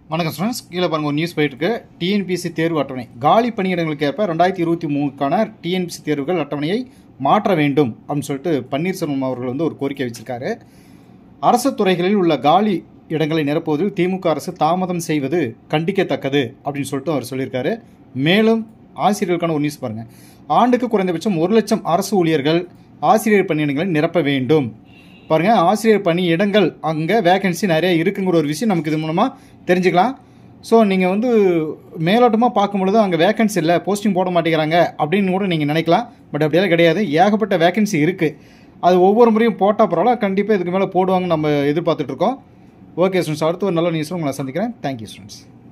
வணக்கம் ஸ்டூடெண்ட்ஸ் கீழே பாருங்க ஒரு நியூஸ் போயிட்டு இருக்கு டிஎன்பிசி தேர்வு அட்டவணை காலி பணியிடங்களுக்கு ஏற்ப ரெண்டாயிரத்தி இருபத்தி மூணுக்கான டிஎன்பிசி தேர்வுகள் அட்டவணையை மாற்ற வேண்டும் அப்படின்னு சொல்லிட்டு பன்னீர்செல்வம் அவர்கள் வந்து ஒரு கோரிக்கை வச்சிருக்காரு அரசு துறைகளில் உள்ள காலி இடங்களை நிரப்புவதில் திமுக அரசு தாமதம் செய்வது கண்டிக்கத்தக்கது அப்படின்னு சொல்லிட்டு அவர் சொல்லியிருக்காரு மேலும் ஆசிரியர்களுக்கான ஒரு நியூஸ் பாருங்க ஆண்டுக்கு குறைந்தபட்சம் ஒரு லட்சம் அரசு ஊழியர்கள் ஆசிரியர் பணியிடங்களை நிரப்ப வேண்டும் பாருங்க ஆசிரியர் பணி இடங்கள் அங்கே வேகன்சி நிறைய இருக்குங்கிற ஒரு விஷயம் நமக்கு இது மூலமாக தெரிஞ்சுக்கலாம் ஸோ நீங்கள் வந்து மேலோட்டமாக பார்க்கும்பொழுது அங்கே வேகன்சி இல்லை போஸ்டிங் போட மாட்டேங்கிறாங்க அப்படின்னு கூட நீங்கள் நினைக்கலாம் பட் அப்படியெல்லாம் கிடையாது ஏகப்பட்ட வேகன்சி இருக்குது அது ஒவ்வொரு முறையும் போட்டால் பரவாயில்ல கண்டிப்பாக இதுக்கு மேலே போடுவாங்கன்னு நம்ம எதிர்பார்த்துட்ருக்கோம் ஓகே ஸ்டூடெண்ட்ஸ் அடுத்து ஒரு நல்ல நியூஸில் உங்களை சந்திக்கிறேன் தேங்க்யூ ஸ்டூடெண்ட்ஸ்